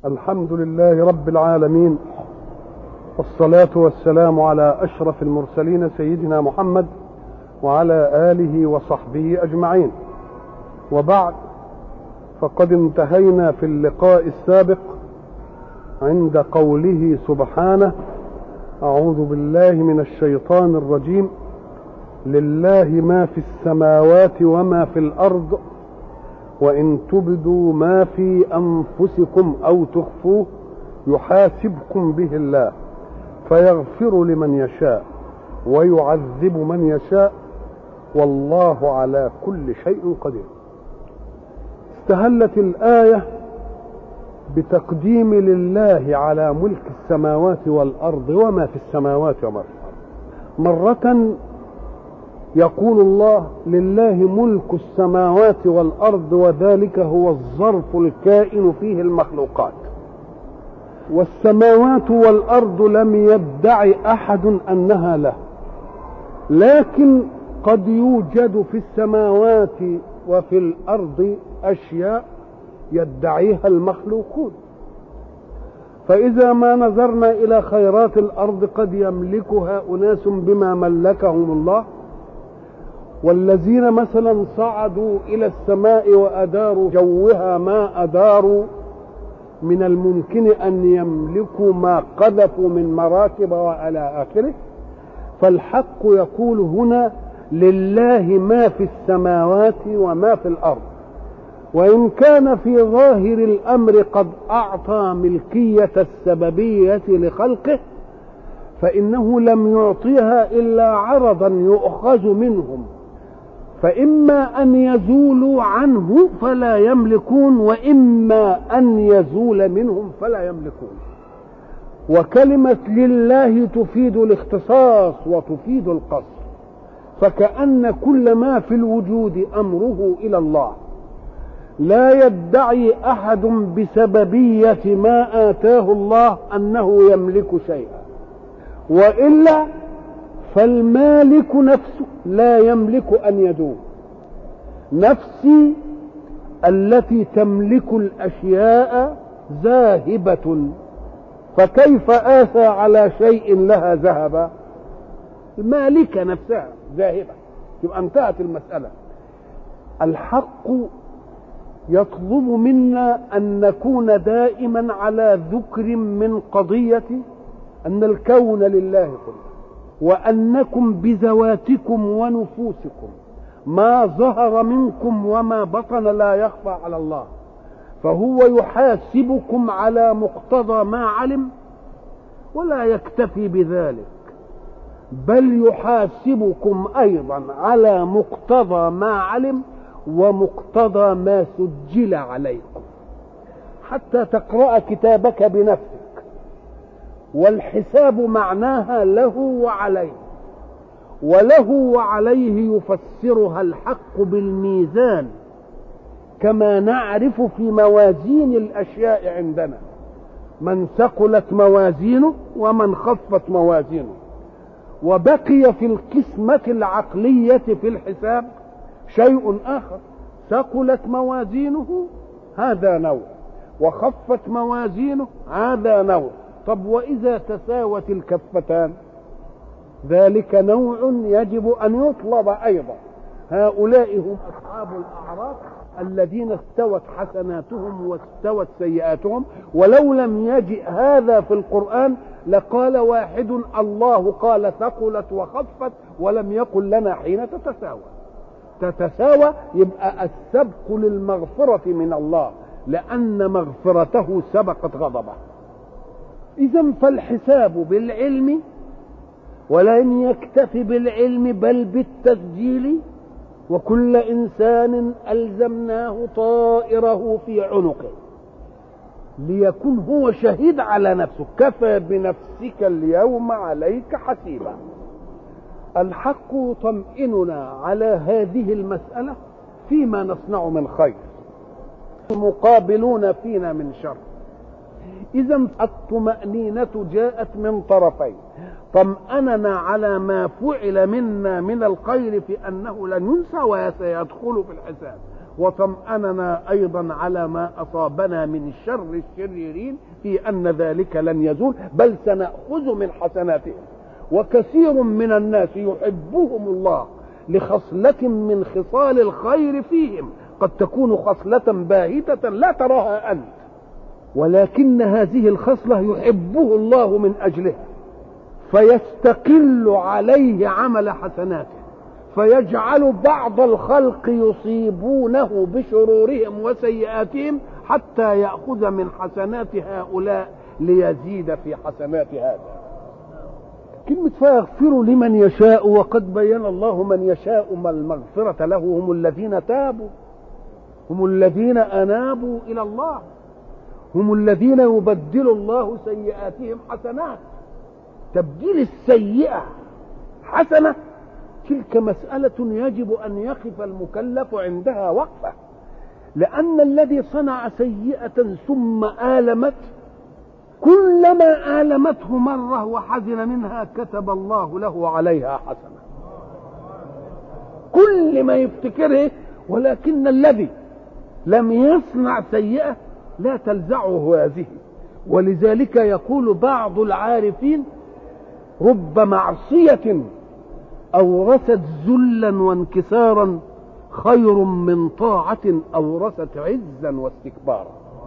الحمد لله رب العالمين والصلاة والسلام على أشرف المرسلين سيدنا محمد وعلى آله وصحبه أجمعين وبعد فقد انتهينا في اللقاء السابق عند قوله سبحانه أعوذ بالله من الشيطان الرجيم لله ما في السماوات وما في الأرض وإن تبدوا ما في أنفسكم أو تخفوه يحاسبكم به الله فيغفر لمن يشاء ويعذب من يشاء والله على كل شيء قدير استهلت الآية بتقديم لله على ملك السماوات والأرض وما في السماوات وما في الأرض مرة يقول الله لله ملك السماوات والارض وذلك هو الظرف الكائن فيه المخلوقات والسماوات والارض لم يدع احد انها له لكن قد يوجد في السماوات وفي الارض اشياء يدعيها المخلوقون فاذا ما نظرنا الى خيرات الارض قد يملكها اناس بما ملكهم الله والذين مثلا صعدوا الى السماء واداروا جوها ما اداروا من الممكن ان يملكوا ما قذفوا من مراكب والى اخره فالحق يقول هنا لله ما في السماوات وما في الارض وان كان في ظاهر الامر قد اعطى ملكيه السببيه لخلقه فانه لم يعطيها الا عرضا يؤخذ منهم فإما أن يزولوا عنه فلا يملكون وإما أن يزول منهم فلا يملكون وكلمة لله تفيد الاختصاص وتفيد القصر فكأن كل ما في الوجود أمره إلى الله لا يدعي أحد بسببية ما آتاه الله أنه يملك شيئا وإلا فالمالك نفسه لا يملك ان يدوم نفسي التي تملك الاشياء ذاهبه فكيف آثى على شيء لها ذهب المالكة نفسها ذاهبة يبقى انتهت المسألة الحق يطلب منا أن نكون دائما على ذكر من قضية أن الكون لله كله وانكم بذواتكم ونفوسكم ما ظهر منكم وما بطن لا يخفى على الله فهو يحاسبكم على مقتضى ما علم ولا يكتفي بذلك بل يحاسبكم ايضا على مقتضى ما علم ومقتضى ما سجل عليكم حتى تقرا كتابك بنفسك والحساب معناها له وعليه وله وعليه يفسرها الحق بالميزان كما نعرف في موازين الاشياء عندنا من ثقلت موازينه ومن خفت موازينه وبقي في القسمة العقلية في الحساب شيء آخر ثقلت موازينه هذا نوع وخفت موازينه هذا نوع طب وإذا تساوت الكفتان ذلك نوع يجب أن يطلب أيضا هؤلاء هم أصحاب الأعراف الذين استوت حسناتهم واستوت سيئاتهم ولو لم يجئ هذا في القرآن لقال واحد الله قال ثقلت وخفت ولم يقل لنا حين تتساوى تتساوى يبقى السبق للمغفرة من الله لأن مغفرته سبقت غضبه إذا فالحساب بالعلم ولن يكتفي بالعلم بل بالتسجيل وكل إنسان ألزمناه طائره في عنقه ليكون هو شهيد على نفسه كفى بنفسك اليوم عليك حسيبا الحق يطمئننا على هذه المسألة فيما نصنع من خير مقابلون فينا من شر إذا الطمأنينة جاءت من طرفين طمأننا على ما فعل منا من الخير في أنه لن ينسى وسيدخل في الحساب وطمأننا أيضا على ما أصابنا من شر الشريرين في أن ذلك لن يزول بل سنأخذ من حسناتهم وكثير من الناس يحبهم الله لخصلة من خصال الخير فيهم قد تكون خصلة باهتة لا تراها أنت ولكن هذه الخصلة يحبه الله من أجلها فيستقل عليه عمل حسناته فيجعل بعض الخلق يصيبونه بشرورهم وسيئاتهم حتى يأخذ من حسنات هؤلاء ليزيد في حسنات هذا كلمة فيغفر لمن يشاء وقد بين الله من يشاء ما المغفرة له هم الذين تابوا هم الذين أنابوا إلى الله هم الذين يبدل الله سيئاتهم حسنات تبديل السيئة حسنة تلك مسألة يجب أن يقف المكلف عندها وقفة لأن الذي صنع سيئة ثم آلمت كلما آلمته مرة وحزن منها كتب الله له عليها حسنة كل ما يفتكره ولكن الذي لم يصنع سيئة لا تلزعه هذه ولذلك يقول بعض العارفين رب معصية أورثت ذلا وانكسارا خير من طاعة أورثت عزا واستكبارا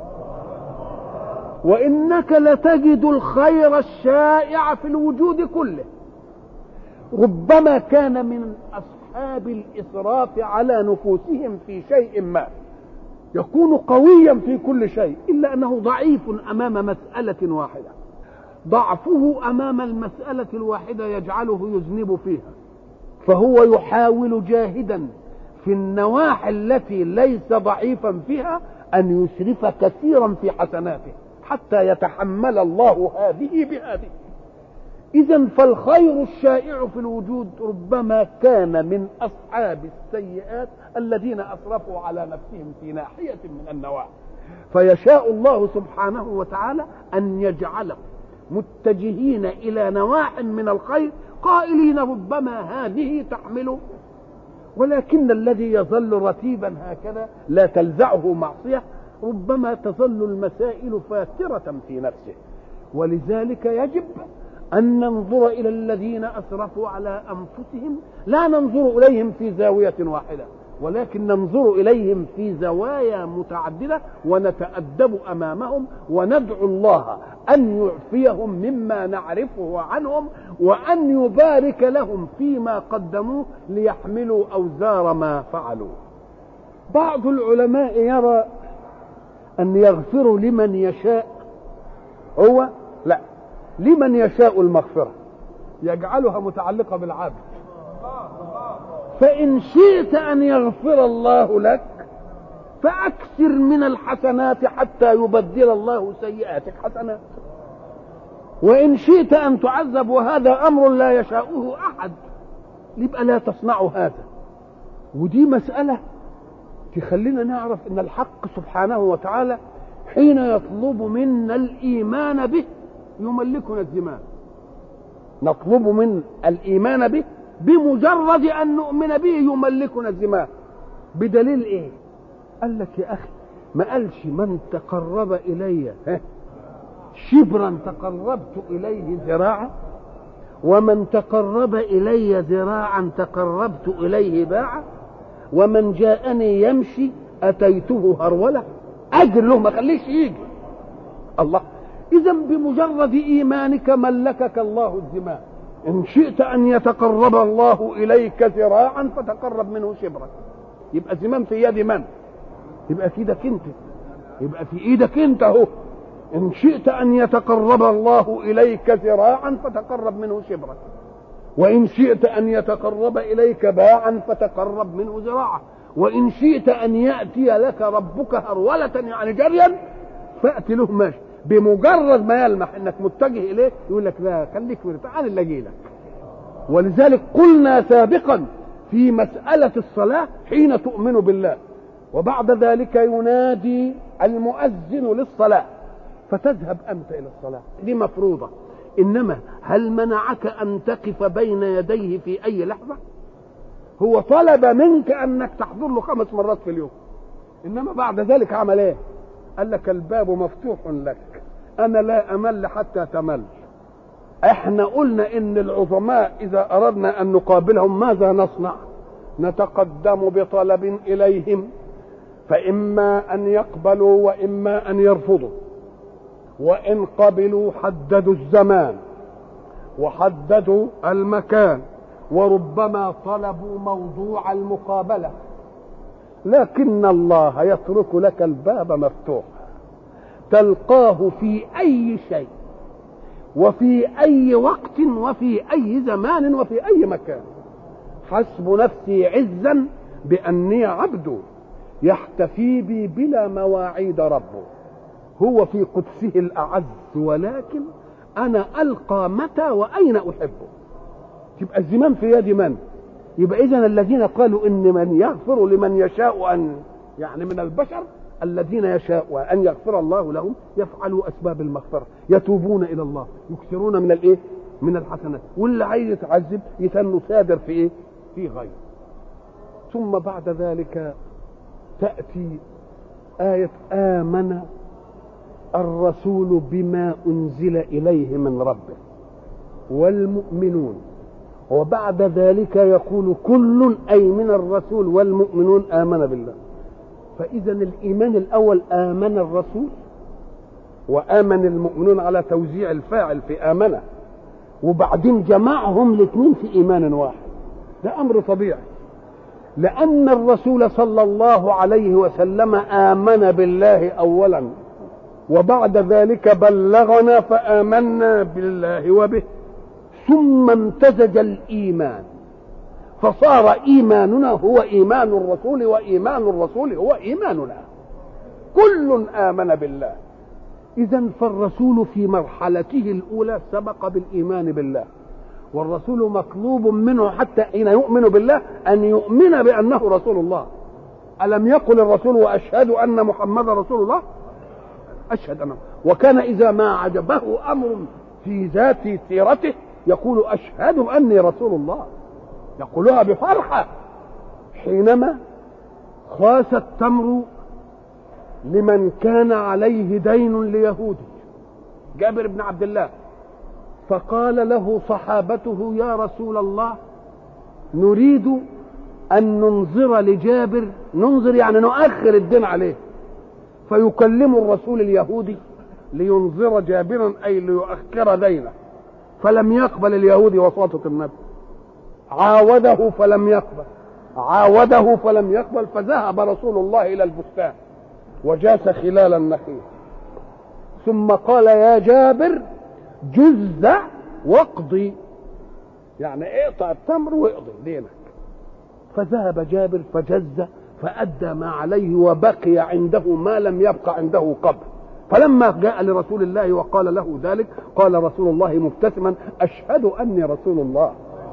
وإنك لتجد الخير الشائع في الوجود كله ربما كان من أصحاب الإسراف على نفوسهم في شيء ما يكون قويا في كل شيء إلا أنه ضعيف أمام مسألة واحدة ضعفه أمام المسألة الواحدة يجعله يذنب فيها فهو يحاول جاهدا في النواحي التي ليس ضعيفا فيها أن يسرف كثيرا في حسناته حتى يتحمل الله هذه بهذه إذا فالخير الشائع في الوجود ربما كان من أصحاب السيئات الذين أسرفوا على نفسهم في ناحية من النواحي فيشاء الله سبحانه وتعالى أن يجعلهم متجهين إلى نواح من الخير قائلين ربما هذه تحمل ولكن الذي يظل رتيبا هكذا لا تلزعه معصية ربما تظل المسائل فاترة في نفسه ولذلك يجب أن ننظر إلى الذين أسرفوا على أنفسهم لا ننظر إليهم في زاوية واحدة ولكن ننظر إليهم في زوايا متعددة ونتأدب أمامهم وندعو الله أن يعفيهم مما نعرفه عنهم وأن يبارك لهم فيما قدموه ليحملوا أوزار ما فعلوا بعض العلماء يرى أن يغفر لمن يشاء هو لا لمن يشاء المغفرة يجعلها متعلقة بالعبد فإن شئت أن يغفر الله لك فأكثر من الحسنات حتى يبدل الله سيئاتك حسنات وإن شئت أن تعذب وهذا أمر لا يشاؤه أحد يبقى لا تصنع هذا ودي مسألة تخلينا نعرف أن الحق سبحانه وتعالى حين يطلب منا الإيمان به يملكنا الزمان نطلب من الإيمان به بمجرد أن نؤمن به يملكنا الزمان بدليل إيه قال لك يا أخي ما قالش من تقرب إلي شبرا تقربت إليه ذراعا ومن تقرب إلي ذراعا تقربت إليه باعا ومن جاءني يمشي أتيته هرولة أجر له ما خليش يجي الله إذا بمجرد إيمانك ملكك الله الزمان إن شئت أن يتقرب الله إليك ذراعا فتقرب منه شبرا يبقى الزمام في يد من؟ يبقى في ايدك انت يبقى في ايدك انت اهو ان شئت ان يتقرب الله اليك ذراعا فتقرب منه شبرا وان شئت ان يتقرب اليك باعا فتقرب منه ذراعا وان شئت ان ياتي لك ربك هروله يعني جريا فات له ماشي بمجرد ما يلمح انك متجه اليه يقول لك لا خليك تعال اللي اجي لك ولذلك قلنا سابقا في مساله الصلاه حين تؤمن بالله وبعد ذلك ينادي المؤذن للصلاة فتذهب أنت إلى الصلاة دي مفروضة إنما هل منعك أن تقف بين يديه في أي لحظة هو طلب منك أنك تحضر له خمس مرات في اليوم انما بعد ذلك عمل ايه قال لك الباب مفتوح لك انا لا امل حتى تمل احنا قلنا ان العظماء اذا اردنا ان نقابلهم ماذا نصنع نتقدم بطلب اليهم فاما ان يقبلوا واما ان يرفضوا وان قبلوا حددوا الزمان وحددوا المكان وربما طلبوا موضوع المقابله لكن الله يترك لك الباب مفتوح تلقاه في اي شيء وفي اي وقت وفي اي زمان وفي اي مكان حسب نفسي عزا باني عبد يحتفي بي بلا مواعيد ربه هو في قدسه الاعز ولكن انا القى متى واين احبه تبقى الزمام في يد من يبقى اذا الذين قالوا ان من يغفر لمن يشاء ان يعني من البشر الذين يشاء ان يغفر الله لهم يفعلوا اسباب المغفره يتوبون الى الله يكثرون من الايه من الحسنات واللي عايز يتعذب يتنوا سادر في ايه في غير ثم بعد ذلك تاتي ايه امن الرسول بما انزل اليه من ربه والمؤمنون وبعد ذلك يقول كل اي من الرسول والمؤمنون امن بالله فاذا الايمان الاول امن الرسول وامن المؤمنون على توزيع الفاعل في امنه وبعدين جمعهم الاثنين في ايمان واحد ده امر طبيعي لان الرسول صلى الله عليه وسلم امن بالله اولا وبعد ذلك بلغنا فامنا بالله وبه ثم امتزج الايمان فصار ايماننا هو ايمان الرسول وايمان الرسول هو ايماننا كل امن بالله اذا فالرسول في مرحلته الاولى سبق بالايمان بالله والرسول مطلوب منه حتى حين يؤمن بالله ان يؤمن بانه رسول الله الم يقل الرسول واشهد ان محمدا رسول الله اشهد انه وكان اذا ما عجبه امر في ذات سيرته يقول أشهد أني رسول الله يقولها بفرحة حينما خاس التمر لمن كان عليه دين ليهودي جابر بن عبد الله فقال له صحابته يا رسول الله نريد أن ننظر لجابر ننظر يعني نؤخر الدين عليه فيكلم الرسول اليهودي لينظر جابرا أي ليؤخر دينه فلم يقبل اليهودي وساطة النبي عاوده فلم يقبل عاوده فلم يقبل فذهب رسول الله إلى البستان وجاس خلال النخيل ثم قال يا جابر جز واقضي يعني اقطع التمر واقضي دينك فذهب جابر فجز فأدى ما عليه وبقي عنده ما لم يبق عنده قبل فلما جاء لرسول الله وقال له ذلك قال رسول الله مبتسما اشهد اني رسول الله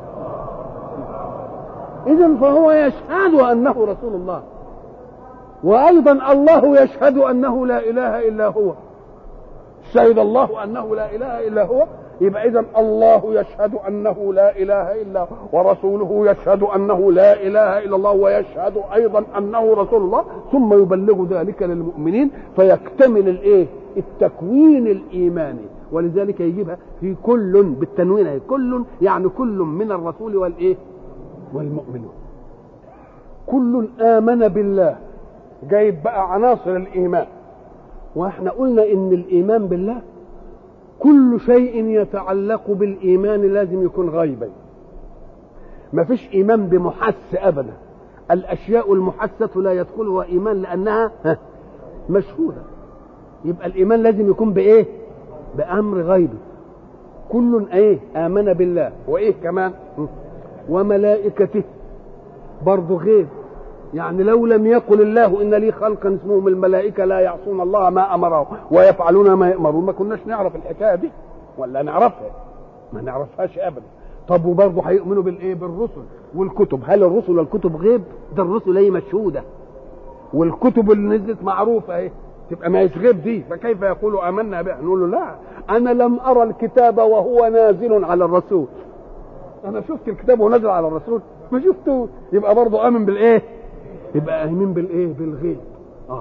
اذا فهو يشهد انه رسول الله وايضا الله يشهد انه لا اله الا هو شهد الله انه لا اله الا هو يبقى اذا الله يشهد انه لا اله الا هو ورسوله يشهد انه لا اله الا الله ويشهد ايضا انه رسول الله ثم يبلغ ذلك للمؤمنين فيكتمل الايه التكوين الايماني ولذلك يجيبها في كل بالتنوين كل يعني كل من الرسول والايه والمؤمنون كل امن بالله جايب بقى عناصر الايمان واحنا قلنا ان الايمان بالله كل شيء يتعلق بالايمان لازم يكون غيبا ما فيش ايمان بمحس ابدا الاشياء المحسه لا يدخلها ايمان لانها مشهوده يبقى الايمان لازم يكون بايه بامر غيبي كل ايه امن بالله وايه كمان وملائكته برضه غيب يعني لو لم يقل الله ان لي خلقا اسمهم الملائكه لا يعصون الله ما امرهم ويفعلون ما يامرون ما كناش نعرف الحكايه دي ولا نعرفها ما نعرفهاش ابدا طب وبرضه هيؤمنوا بالايه بالرسل والكتب هل الرسل والكتب غيب ده الرسل هي مشهوده والكتب اللي نزلت معروفه اهي تبقى ما هيش غيب دي فكيف يقول امنا بها نقول له لا انا لم ارى الكتاب وهو نازل على الرسول انا شفت الكتاب وهو نازل على الرسول ما شفته يبقى برضه امن بالايه يبقى امين بالايه بالغيب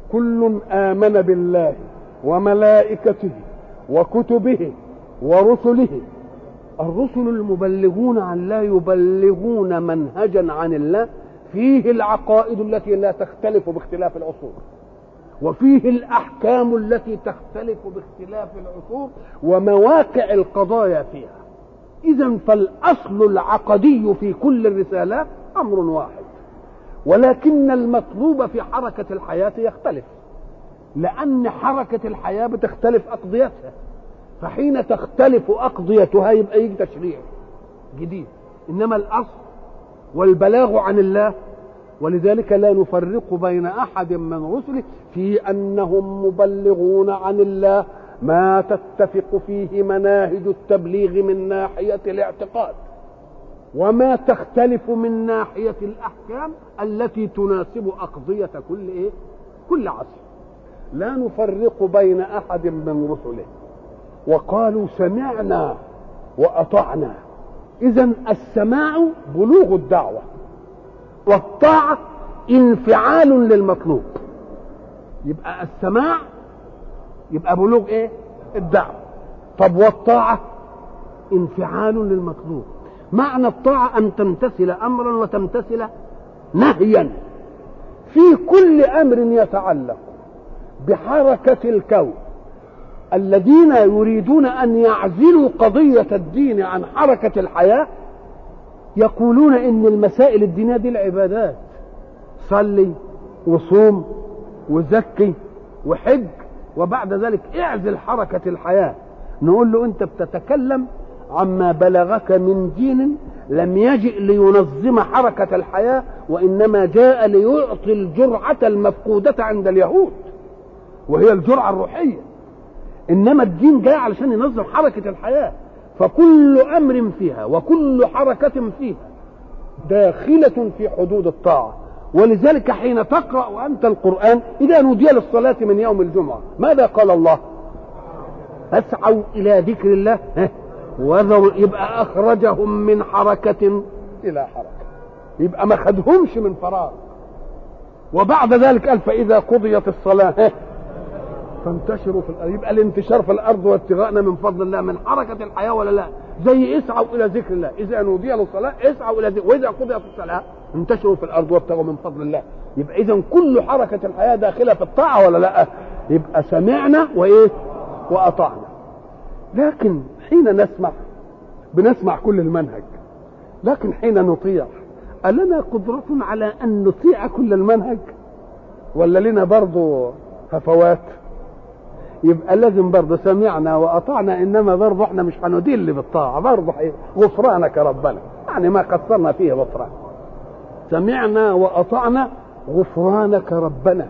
كل آمن بالله وملائكته وكتبه ورسله الرسل المبلغون عن الله يبلغون منهجا عن الله فيه العقائد التي لا تختلف باختلاف العصور وفيه الاحكام التي تختلف باختلاف العصور ومواقع القضايا فيها اذا فالاصل العقدي في كل الرسالات امر واحد ولكن المطلوب في حركه الحياه يختلف لان حركه الحياه بتختلف اقضيتها فحين تختلف اقضيتها يبقى يجي تشريع جديد انما الاصل والبلاغ عن الله ولذلك لا نفرق بين احد من رسله في انهم مبلغون عن الله ما تتفق فيه مناهج التبليغ من ناحيه الاعتقاد وما تختلف من ناحيه الاحكام التي تناسب اقضيه كل ايه كل عصر لا نفرق بين احد من رسله وقالوا سمعنا واطعنا اذا السماع بلوغ الدعوه والطاعه انفعال للمطلوب يبقى السماع يبقى بلوغ ايه الدعوه طب والطاعه انفعال للمطلوب معنى الطاعه ان تمتثل امرا وتمتثل نهيا في كل امر يتعلق بحركه الكون الذين يريدون ان يعزلوا قضيه الدين عن حركه الحياه يقولون ان المسائل الدينيه دي العبادات صلي وصوم وزكي وحج وبعد ذلك اعزل حركه الحياه نقول له انت بتتكلم عما بلغك من دين لم يجئ لينظم حركه الحياه وانما جاء ليعطي الجرعه المفقوده عند اليهود وهي الجرعه الروحيه انما الدين جاي علشان ينظم حركه الحياه فكل امر فيها وكل حركه فيها داخله في حدود الطاعه ولذلك حين تقرا انت القران اذا نودي للصلاه من يوم الجمعه ماذا قال الله فاسعوا الى ذكر الله وذروا يبقى اخرجهم من حركه الى حركه يبقى ما خدهمش من فراغ وبعد ذلك قال فاذا قضيت الصلاه فانتشروا في الارض يبقى الانتشار في الارض وابتغاءنا من فضل الله من حركه الحياه ولا لا زي اسعوا الى ذكر الله اذا نودي للصلاه اسعوا الى ذكر واذا قضيت الصلاه انتشروا في الارض وابتغوا من فضل الله يبقى اذا كل حركه الحياه داخله في الطاعه ولا لا يبقى سمعنا وايه واطعنا لكن حين نسمع بنسمع كل المنهج لكن حين نطيع ألنا قدرة على أن نطيع كل المنهج ولا لنا برضو هفوات يبقى لازم برضه سمعنا واطعنا انما برضه احنا مش هندل بالطاعه برضه غفرانك ربنا يعني ما قصرنا فيه غفران سمعنا واطعنا غفرانك ربنا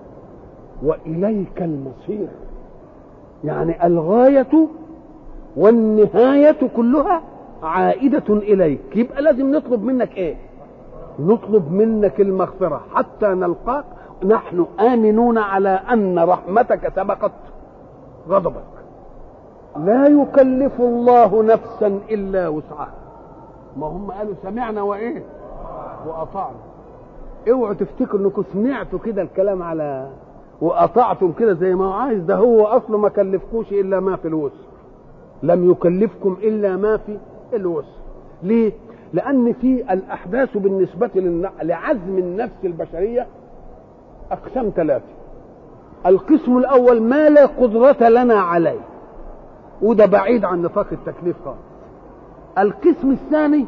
واليك المصير يعني الغايه والنهايه كلها عائده اليك يبقى لازم نطلب منك ايه نطلب منك المغفره حتى نلقاك نحن آمنون على أن رحمتك سبقت غضبك لا يكلف الله نفسا إلا وسعها ما هم قالوا سمعنا وإيه وأطعنا اوعوا تفتكروا انكم سمعتوا كده الكلام على وأطعتم كده زي ما هو عايز ده هو أصله ما كلفكوش إلا ما في الوسع لم يكلفكم إلا ما في الوسع ليه؟ لأن في الأحداث بالنسبة لعزم النفس البشرية أقسام ثلاثة القسم الأول ما لا قدرة لنا عليه وده بعيد عن نطاق التكليف خالص القسم الثاني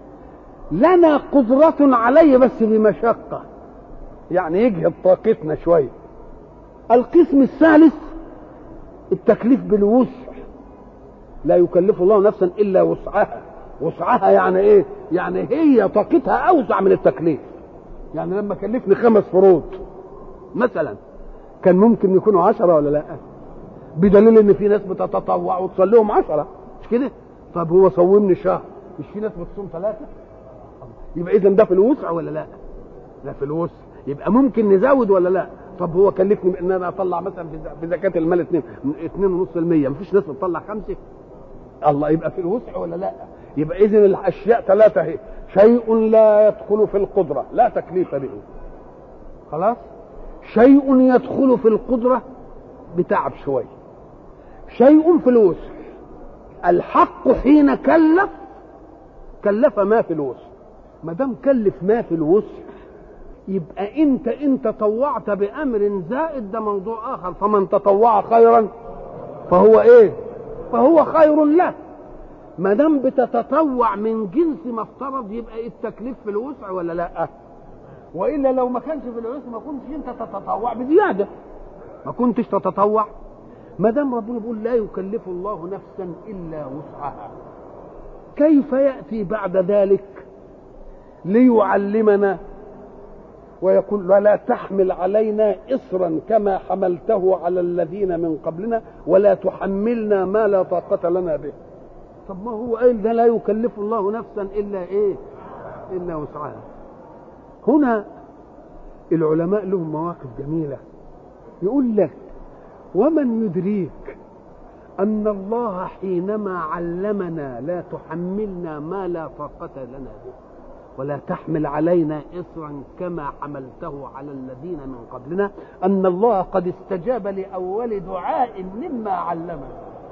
لنا قدرة عليه بس بمشقة يعني يجهد طاقتنا شوية القسم الثالث التكليف بالوسع لا يكلف الله نفسا إلا وسعها وسعها يعني ايه يعني هي طاقتها أوسع من التكليف يعني لما كلفني خمس فروض مثلا كان ممكن يكونوا عشرة ولا لا بدليل ان في ناس بتتطوع وتصليهم عشرة مش كده طب هو صومني شهر مش في ناس بتصوم ثلاثة يبقى اذا ده في الوسع ولا لا لا في الوسع يبقى ممكن نزود ولا لا طب هو كلفني بان انا اطلع مثلا في زكاة المال 2 2.5% مفيش ناس بتطلع خمسة الله يبقى في الوسع ولا لا يبقى اذا الاشياء ثلاثة اهي شيء لا يدخل في القدرة لا تكليف به خلاص شيء يدخل في القدرة بتعب شوية شيء في الوسع الحق حين كلف كلف ما في الوسع ما دام كلف ما في الوسع يبقى انت ان تطوعت بامر زائد ده موضوع اخر فمن تطوع خيرا فهو ايه فهو خير له ما دام بتتطوع من جنس ما افترض يبقى التكليف في الوسع ولا لا والا لو ما كانش في الوسع ما كنتش انت تتطوع بزياده ما كنتش تتطوع ما دام ربنا بيقول لا يكلف الله نفسا الا وسعها كيف ياتي بعد ذلك ليعلمنا ويقول ولا تحمل علينا إصرا كما حملته على الذين من قبلنا ولا تحملنا ما لا طاقة لنا به طب ما هو قال ده لا يكلف الله نفسا إلا إيه إلا وسعها هنا العلماء لهم مواقف جميلة يقول لك ومن يدريك أن الله حينما علمنا لا تحملنا ما لا طاقة لنا به ولا تحمل علينا إصرا كما حملته على الذين من قبلنا أن الله قد استجاب لأول دعاء مما علمنا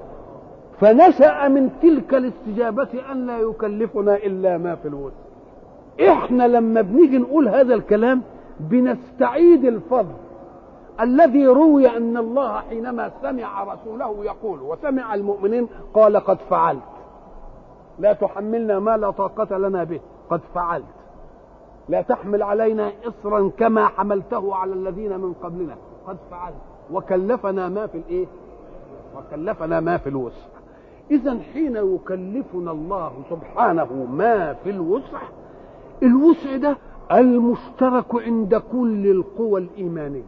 فنشأ من تلك الاستجابة أن لا يكلفنا إلا ما في الوسع إحنا لما بنيجي نقول هذا الكلام بنستعيد الفضل الذي روي أن الله حينما سمع رسوله يقول وسمع المؤمنين قال قد فعلت لا تحملنا ما لا طاقة لنا به قد فعلت لا تحمل علينا إصرا كما حملته على الذين من قبلنا قد فعلت وكلفنا ما في الايه وكلفنا ما في الوسع اذا حين يكلفنا الله سبحانه ما في الوسع الوسع ده المشترك عند كل القوى الايمانيه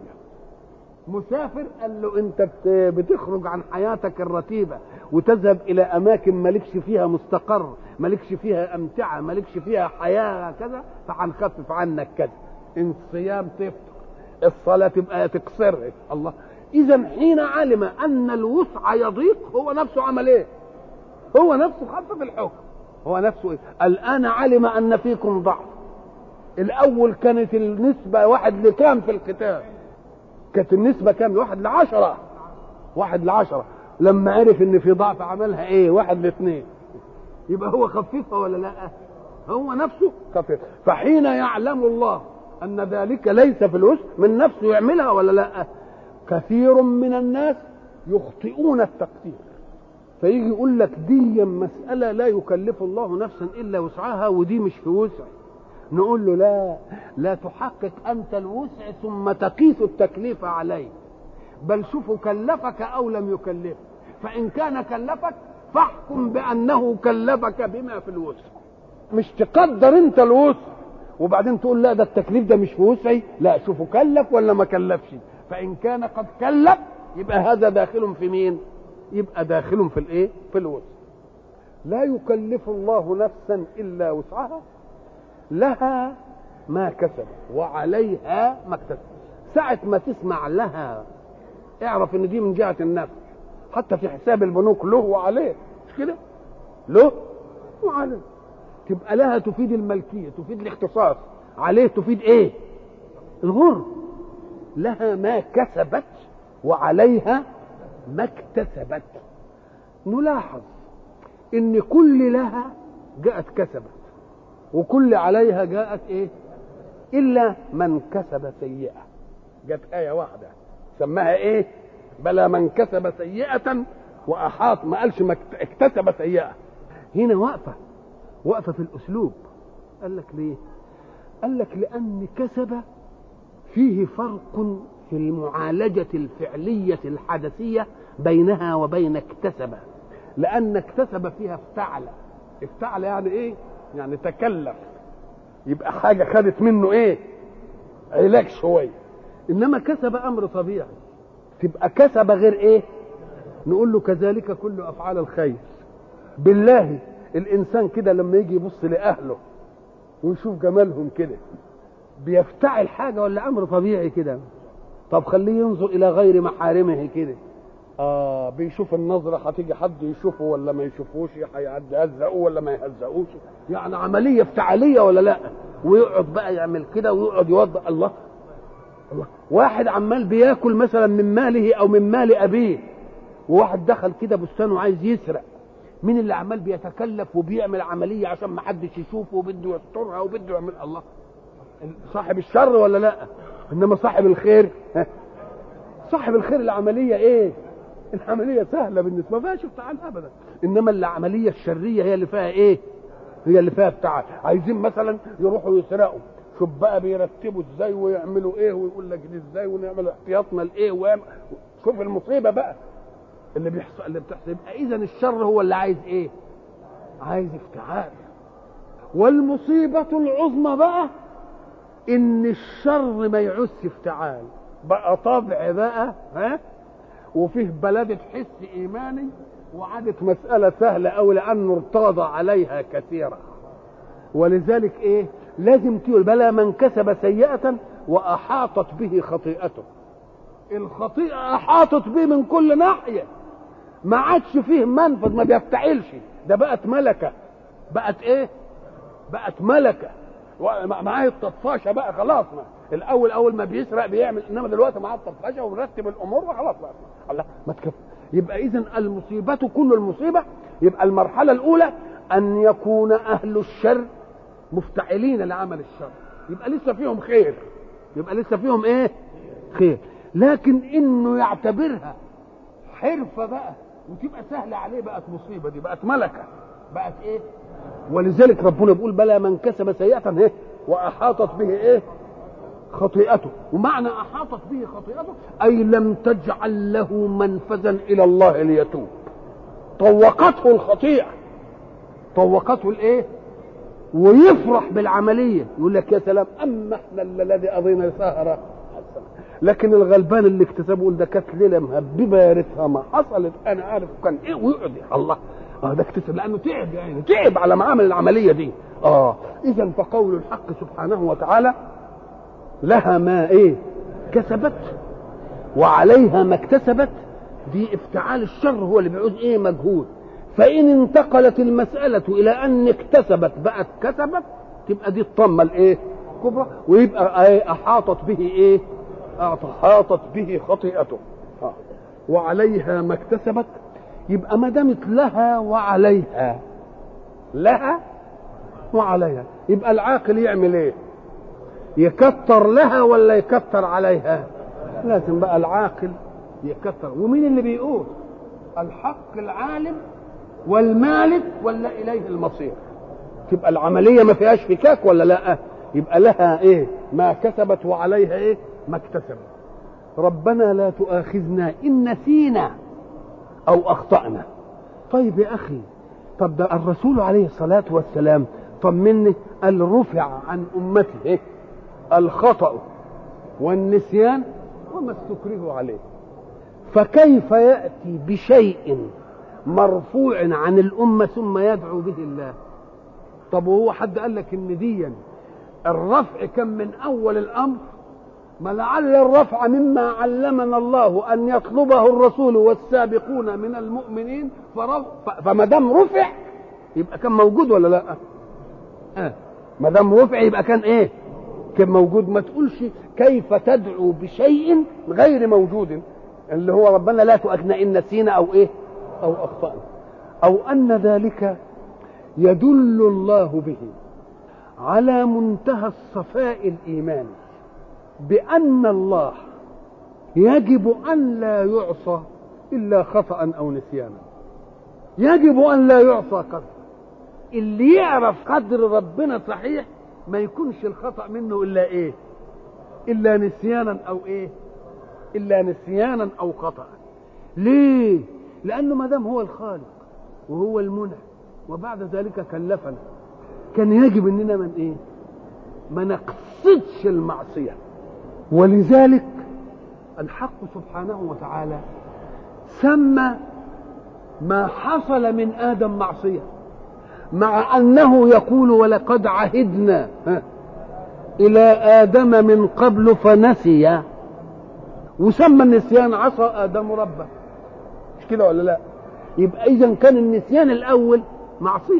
مسافر قال له انت بتخرج عن حياتك الرتيبه وتذهب الى اماكن مالكش فيها مستقر مالكش فيها امتعه مالكش فيها حياه كذا فهنخفف عنك كذا الصيام تفطر الصلاه تبقى تكسرها الله اذا حين علم ان الوسع يضيق هو نفسه عمل ايه هو نفسه خفف الحكم هو نفسه ايه الان علم ان فيكم ضعف الاول كانت النسبه واحد لكام في القتال كانت النسبة كام واحد لعشرة واحد لعشرة لما عرف ان في ضعف عملها ايه واحد لاثنين يبقى هو خففها ولا لا هو نفسه خفف فحين يعلم الله ان ذلك ليس في الوسع من نفسه يعملها ولا لا كثير من الناس يخطئون التقدير فيجي يقول لك دي مسألة لا يكلف الله نفسا إلا وسعها ودي مش في وسع نقول له لا لا تحقق انت الوسع ثم تقيس التكليف عليه بل شوفوا كلفك او لم يكلفك فان كان كلفك فاحكم بانه كلفك بما في الوسع مش تقدر انت الوسع وبعدين تقول لا ده التكليف ده مش في وسعي لا شوفوا كلف ولا ما كلفش فان كان قد كلف يبقى هذا داخل في مين يبقى داخل في الايه في الوسع لا يكلف الله نفسا الا وسعها لها ما كسبت وعليها ما اكتسبت ساعة ما تسمع لها اعرف ان دي من جهة النفس حتى في حساب البنوك له وعليه مش كده له وعليه تبقى لها تفيد الملكية تفيد الاختصاص عليه تفيد ايه الغر لها ما كسبت وعليها ما اكتسبت نلاحظ ان كل لها جاءت كسبت وكل عليها جاءت ايه الا من كسب سيئه جت ايه واحده سماها ايه بلى من كسب سيئه واحاط ما قالش ما اكتسب سيئه هنا واقفه واقفه في الاسلوب قال لك ليه قال لك لان كسب فيه فرق في المعالجه الفعليه الحدثيه بينها وبين اكتسب لان اكتسب فيها افتعل افتعل يعني ايه يعني تكلف يبقى حاجة خدت منه ايه علاج شوية انما كسب امر طبيعي تبقى كسب غير ايه نقول له كذلك كل افعال الخير بالله الانسان كده لما يجي يبص لاهله ويشوف جمالهم كده بيفتعل حاجه ولا امر طبيعي كده طب خليه ينظر الى غير محارمه كده اه بيشوف النظره هتيجي حد يشوفه ولا ما يشوفوش هيهزقوه ولا ما يهزقوش يعني عمليه افتعاليه ولا لا ويقعد بقى يعمل كده ويقعد يوضح الله الله واحد عمال بياكل مثلا من ماله او من مال ابيه وواحد دخل كده بستان وعايز يسرق مين اللي عمال بيتكلف وبيعمل عمليه عشان ما حدش يشوفه وبده يسترها وبده يعمل الله صاحب الشر ولا لا انما صاحب الخير صاحب الخير العمليه ايه العمليه سهله بالنسبه ما فيهاش افتعال ابدا انما العمليه الشريه هي اللي فيها ايه هي اللي فيها افتعال عايزين مثلا يروحوا يسرقوا شوف بقى بيرتبوا ازاي ويعملوا ايه ويقول لك دي ازاي ونعمل احتياطنا لايه ويعمل شوف المصيبه بقى اللي بيحصل اللي بتحصل يبقى اذا الشر هو اللي عايز ايه عايز افتعال والمصيبه العظمى بقى ان الشر ما يعوزش افتعال بقى طبع بقى ها وفيه بلدة حس ايماني وعادت مسألة سهلة أوي لأنه ارتاض عليها كثيرا ولذلك ايه لازم تقول بلى من كسب سيئة وأحاطت به خطيئته الخطيئة أحاطت به من كل ناحية ما عادش فيه منفذ ما بيفتعلش ده بقت ملكة بقت ايه بقت ملكة معاه الطفاشة بقى خلاص ما الأول أول ما بيسرق بيعمل إنما دلوقتي معاه الطفاشة ونرتب الأمور وخلاص بقى الله ما تكفي يبقى إذا المصيبة كل المصيبة يبقى المرحلة الأولى أن يكون أهل الشر مفتعلين لعمل الشر يبقى لسه فيهم خير يبقى لسه فيهم ايه خير لكن انه يعتبرها حرفه بقى وتبقى سهله عليه بقت مصيبه دي بقت ملكه بقت ايه ولذلك ربنا بيقول بلى من كسب سيئه ايه واحاطت به ايه خطيئته ومعنى احاطت به خطيئته اي لم تجعل له منفذا الى الله ليتوب طوقته الخطيئه طوقته الايه ويفرح بالعمليه يقول لك يا سلام اما احنا الذي قضينا سهره لكن الغلبان اللي اكتسبه يقول ده كانت ليله مهببه يا ريتها ما حصلت انا عارف كان ايه ويقعد الله اه ده اكتسب لانه تعب يعني تعب على ما عمل العمليه دي اه اذا فقول الحق سبحانه وتعالى لها ما ايه كسبت وعليها ما اكتسبت دي افتعال الشر هو اللي بيعوز ايه مجهود فإن انتقلت المسألة إلى أن اكتسبت بقت كسبت تبقى دي الطمة الإيه؟ كبرى ويبقى إيه أحاطت به إيه؟ أحاطت به خطيئته آه. وعليها ما اكتسبت يبقى ما دامت لها وعليها لها وعليها يبقى العاقل يعمل ايه؟ يكتر لها ولا يكتر عليها؟ لازم بقى العاقل يكتر ومين اللي بيقول؟ الحق العالم والمالك ولا اليه المصير تبقى العمليه ما فيهاش فكاك ولا لا يبقى لها ايه ما كسبت وعليها ايه ما اكتسبت ربنا لا تؤاخذنا ان نسينا او اخطانا طيب يا اخي طب ده الرسول عليه الصلاه والسلام طمني قال رفع عن امتي إيه؟ الخطا والنسيان وما استكرهوا عليه فكيف ياتي بشيء مرفوع عن الأمة ثم يدعو به الله طب وهو حد قال لك ان ديا الرفع كان من أول الأمر ما لعل الرفع مما علمنا الله أن يطلبه الرسول والسابقون من المؤمنين فما دام رفع يبقى كان موجود ولا لا؟ آه. ما دام رفع يبقى كان ايه؟ كان موجود ما تقولش كيف تدعو بشيء غير موجود اللي هو ربنا لا تؤاخذنا ان نسينا او ايه؟ أو أخطأنا أو أن ذلك يدل الله به على منتهى الصفاء الإيماني بأن الله يجب أن لا يعصى إلا خطأ أو نسيانا يجب أن لا يعصى قدر اللي يعرف قدر ربنا صحيح ما يكونش الخطأ منه إلا إيه إلا نسيانا أو إيه إلا نسيانا أو خطأ ليه لانه ما دام هو الخالق وهو المنعم وبعد ذلك كلفنا كان يجب اننا من ايه ما نقصدش المعصيه ولذلك الحق سبحانه وتعالى سمى ما حصل من ادم معصيه مع انه يقول ولقد عهدنا الى ادم من قبل فنسي وسمى النسيان عصى ادم ربه مش كده ولا لا يبقى اذا كان النسيان الاول معصيه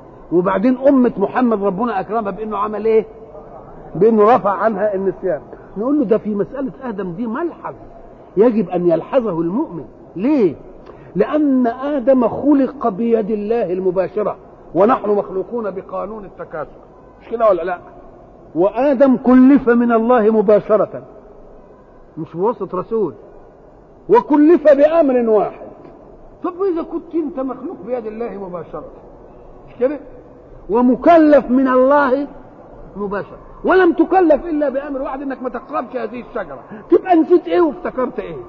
وبعدين امه محمد ربنا اكرمها بانه عمل ايه بانه رفع عنها النسيان نقول له ده في مسألة آدم دي ملحظ يجب أن يلحظه المؤمن ليه لأن آدم خلق بيد الله المباشرة ونحن مخلوقون بقانون التكاثر مش كده ولا لا وآدم كلف من الله مباشرة مش بواسطة رسول وكلف بأمر واحد طب إذا كنت أنت مخلوق بيد الله مباشرة مش كده ومكلف من الله مباشرة ولم تكلف إلا بأمر واحد إنك ما تقربش هذه الشجرة تبقى نسيت إيه وافتكرت إيه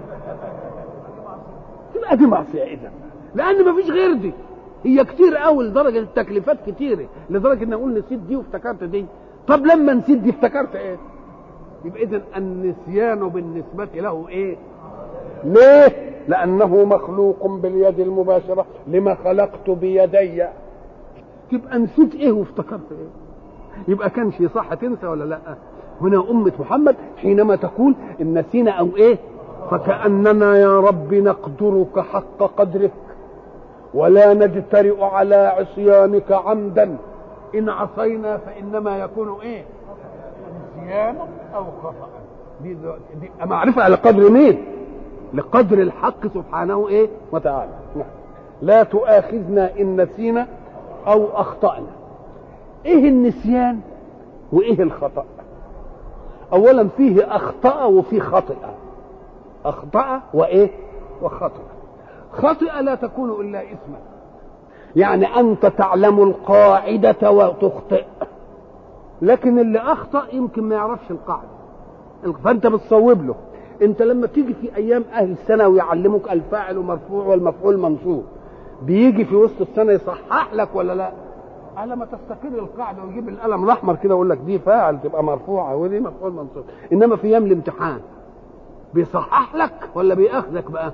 تبقى دي معصية إذا لأن ما فيش غير دي هي كتير قوي لدرجة التكليفات كتيرة لدرجة إن أقول نسيت دي وافتكرت دي طب لما نسيت دي افتكرت إيه يبقى إذا النسيان بالنسبة له إيه ليه لأنه مخلوق باليد المباشرة لما خلقت بيدي تبقى نسيت إيه وافتكرت إيه يبقى كان شيء صح تنسى ولا لا هنا أمة محمد حينما تقول إن نسينا أو إيه فكأننا يا رب نقدرك حق قدرك ولا نجترئ على عصيانك عمدا إن عصينا فإنما يكون إيه نسيانا أو خطأ دي, دي معرفة على قدر مين لقدر الحق سبحانه إيه وتعالى لا تؤاخذنا إن نسينا أو أخطأنا إيه النسيان وإيه الخطأ أولا فيه أخطأ وفيه خطئ أخطأ وإيه وخطأ خطئ لا تكون إلا إثما يعني أنت تعلم القاعدة وتخطئ لكن اللي أخطأ يمكن ما يعرفش القاعدة فأنت بتصوب له أنت لما تيجي في أيام أهل السنة ويعلموك الفاعل مرفوع والمفعول منصوب بيجي في وسط السنة يصحح لك ولا لا على ما تستقر القاعدة ويجيب القلم الأحمر كده ويقول لك دي فاعل تبقى مرفوعة ودي مفعول منصوب إنما في أيام الامتحان بيصحح لك ولا بياخذك بقى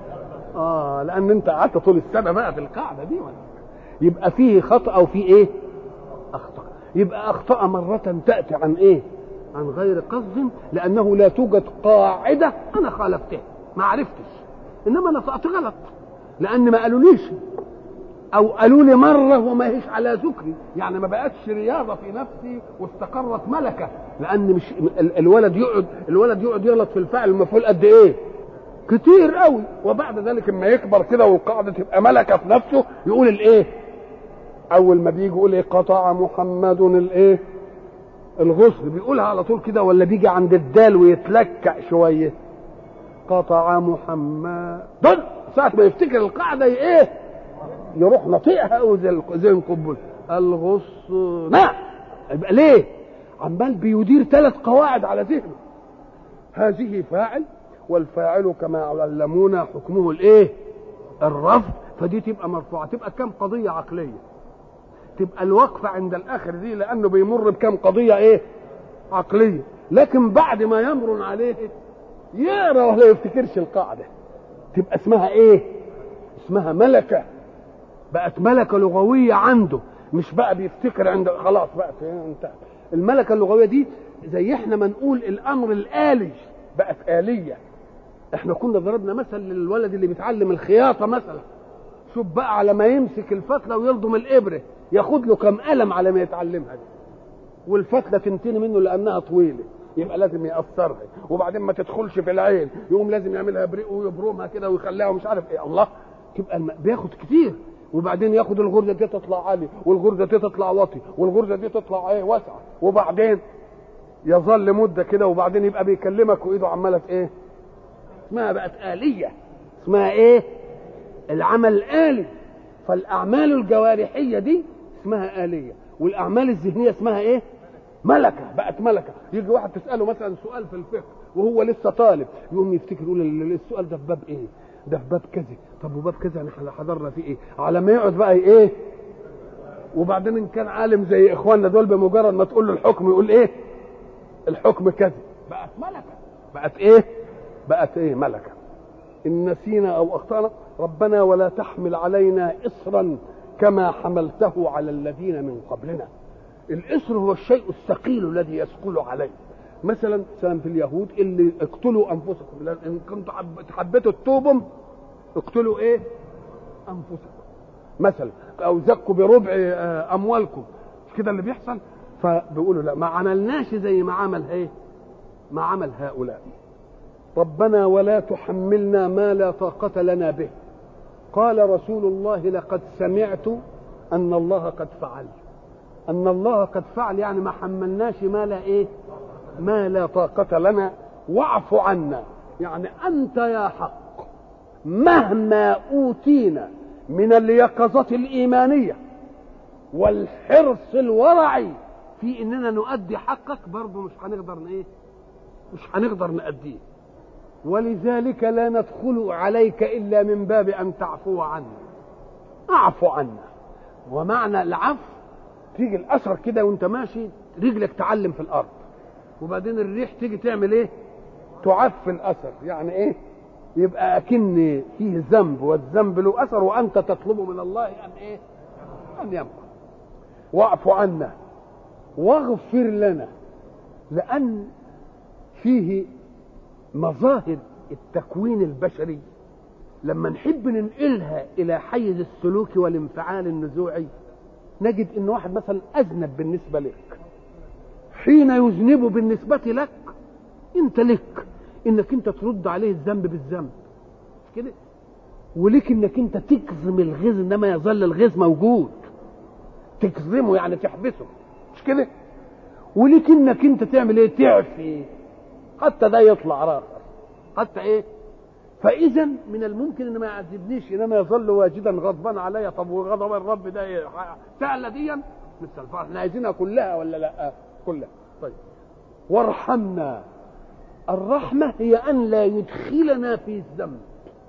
اه لان انت قعدت طول السنه بقى في القاعده دي ولا يبقى فيه خطا او فيه ايه اخطا يبقى اخطا مره تاتي عن ايه عن غير قصد لانه لا توجد قاعده انا خالفتها ما عرفتش انما انا طلعت غلط لان ما قالوليش او قالوا لي مره وما هيش على ذكري يعني ما بقتش رياضه في نفسي واستقرت ملكه لان مش الولد يقعد الولد يقعد يغلط في الفعل المفعول قد ايه كتير قوي وبعد ذلك اما يكبر كده والقاعده تبقى ملكه في نفسه يقول الايه اول ما بيجي يقول ايه قطع محمد الايه الغسل بيقولها على طول كده ولا بيجي عند الدال ويتلكع شويه قطع محمد دول ساعه ما يفتكر القاعده ايه يروح نطيقها قوي زي زي القنبله الغصن نعم يبقى ليه عمال بيدير ثلاث قواعد على ذهنه هذه فاعل والفاعل كما علمونا حكمه الايه الرفض فدي تبقى مرفوعه تبقى كم قضيه عقليه تبقى الوقفه عند الاخر دي لانه بيمر بكم قضيه ايه عقليه لكن بعد ما يمر عليه يقرا ولا يفتكرش القاعده تبقى اسمها ايه اسمها ملكه بقت ملكه لغويه عنده مش بقى بيفتكر عند خلاص بقى انت الملكه اللغويه دي زي احنا ما نقول الامر الالي بقت اليه احنا كنا ضربنا مثل للولد اللي بيتعلم الخياطه مثلا شوف بقى على ما يمسك الفتله ويلضم الابره ياخد له كم قلم على ما يتعلمها دي والفتله تنتني منه لانها طويله يبقى لازم يقصرها وبعدين ما تدخلش في العين يقوم لازم يعملها بريق ويبرمها كده ويخليها ومش عارف ايه الله تبقى الم... بياخد كتير وبعدين ياخد الغرزه دي تطلع عالي والغرزه دي تطلع واطي والغرزه دي تطلع ايه واسعه وبعدين يظل مده كده وبعدين يبقى بيكلمك وايده عماله في ايه اسمها بقت آلية اسمها ايه العمل الآلي فالأعمال الجوارحية دي اسمها آلية والأعمال الذهنية اسمها ايه ملكة بقت ملكة يجي واحد تسأله مثلا سؤال في الفقه وهو لسه طالب يقوم يفتكر يقول السؤال ده في باب ايه ده في باب كذا طب وباب كذا احنا حضرنا فيه ايه على ما يقعد بقى ايه وبعدين ان كان عالم زي اخواننا دول بمجرد ما تقول له الحكم يقول ايه الحكم كذا بقت ملكه بقت ايه بقت ايه ملكه ان نسينا او اخطانا ربنا ولا تحمل علينا اصرا كما حملته على الذين من قبلنا الاسر هو الشيء الثقيل الذي يثقل عليه مثلا مثلا في اليهود اللي اقتلوا انفسكم ان كنتم حبيتوا تتوبوا اقتلوا ايه انفسكم مثلا او زكوا بربع اموالكم مش كده اللي بيحصل فبيقولوا لا ما عملناش زي ما عمل ايه ما عمل هؤلاء ربنا ولا تحملنا ما لا طاقة لنا به قال رسول الله لقد سمعت أن الله قد فعل أن الله قد فعل يعني ما حملناش ما لا إيه ما لا طاقة لنا واعف عنا يعني أنت يا حق مهما أوتينا من اليقظة الإيمانية والحرص الورعي في إننا نؤدي حقك برضه مش هنقدر إيه مش هنقدر نأديه ولذلك لا ندخل عليك إلا من باب أن تعفو عنا أعفو عنا ومعنى العفو تيجي الأثر كده وأنت ماشي رجلك تعلم في الأرض وبعدين الريح تيجي تعمل إيه تعفي الأثر يعني إيه يبقى أكن فيه ذنب والذنب له أثر وأنت تطلب من الله أن إيه أن يمحو واعف عنا واغفر لنا لأن فيه مظاهر التكوين البشري لما نحب ننقلها الى حيز السلوك والانفعال النزوعي نجد ان واحد مثلا اذنب بالنسبه لك حين يذنب بالنسبه لك انت لك انك انت ترد عليه الذنب بالذنب مش كده وليك انك انت تكظم الغيظ انما يظل الغيظ موجود تكظمه يعني تحبسه مش كده وليك انك انت تعمل ايه تعفي حتى ده يطلع راخر حتى ايه فاذا من الممكن ان ما يعذبنيش انما يظل واجدا غضبان عليا طب وغضب الرب ده إيه؟ سهله ديا مثل احنا عايزينها كلها ولا لا كلها طيب وارحمنا الرحمه هي ان لا يدخلنا في الذنب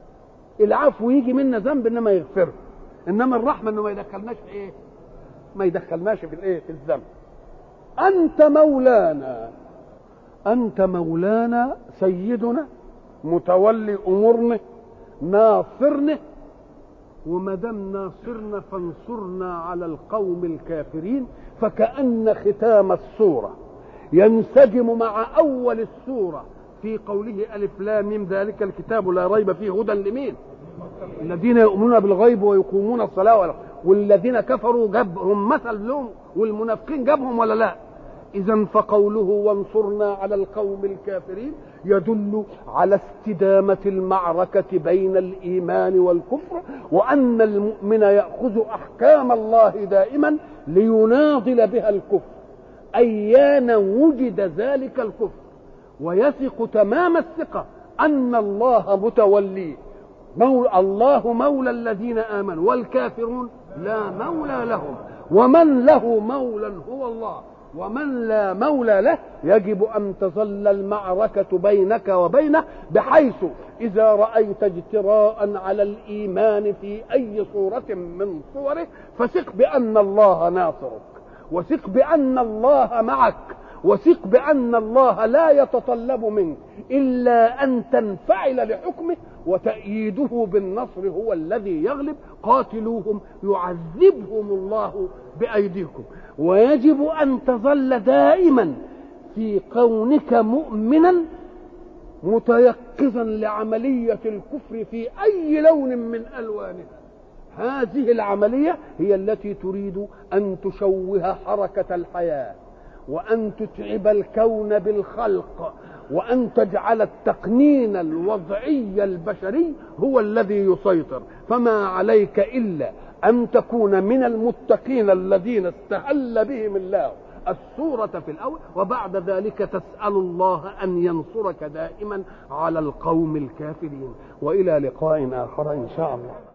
العفو يجي منا ذنب انما يغفره انما الرحمه انه ما يدخلناش في ايه ما يدخلناش في الايه في الذنب انت مولانا انت مولانا سيدنا متولي امورنا ناصرنا وما دام ناصرنا فانصرنا على القوم الكافرين فكأن ختام السورة ينسجم مع أول السورة في قوله ألف لام ميم ذلك الكتاب لا ريب فيه هدى لمين؟ الذين يؤمنون بالغيب ويقومون الصلاة والذين كفروا جابهم مثل لهم والمنافقين جابهم ولا لا؟ إذا فقوله وانصرنا على القوم الكافرين يدل على استدامة المعركة بين الإيمان والكفر وأن المؤمن يأخذ أحكام الله دائما ليناضل بها الكفر أيان وجد ذلك الكفر ويثق تمام الثقة أن الله متولي مولى الله مولى الذين آمنوا والكافرون لا مولى لهم ومن له مولى هو الله ومن لا مولى له يجب ان تظل المعركه بينك وبينه بحيث اذا رايت اجتراء على الايمان في اي صوره من صوره فثق بان الله ناصرك وثق بان الله معك وثق بان الله لا يتطلب منك الا ان تنفعل لحكمه وتأييده بالنصر هو الذي يغلب قاتلوهم يعذبهم الله بأيديكم ويجب أن تظل دائما في كونك مؤمنا متيقظا لعملية الكفر في أي لون من ألوانها هذه العملية هي التي تريد أن تشوه حركة الحياة وأن تتعب الكون بالخلق وأن تجعل التقنين الوضعي البشري هو الذي يسيطر فما عليك إلا أن تكون من المتقين الذين استهل بهم الله السورة في الأول وبعد ذلك تسأل الله أن ينصرك دائما على القوم الكافرين وإلى لقاء آخر إن شاء الله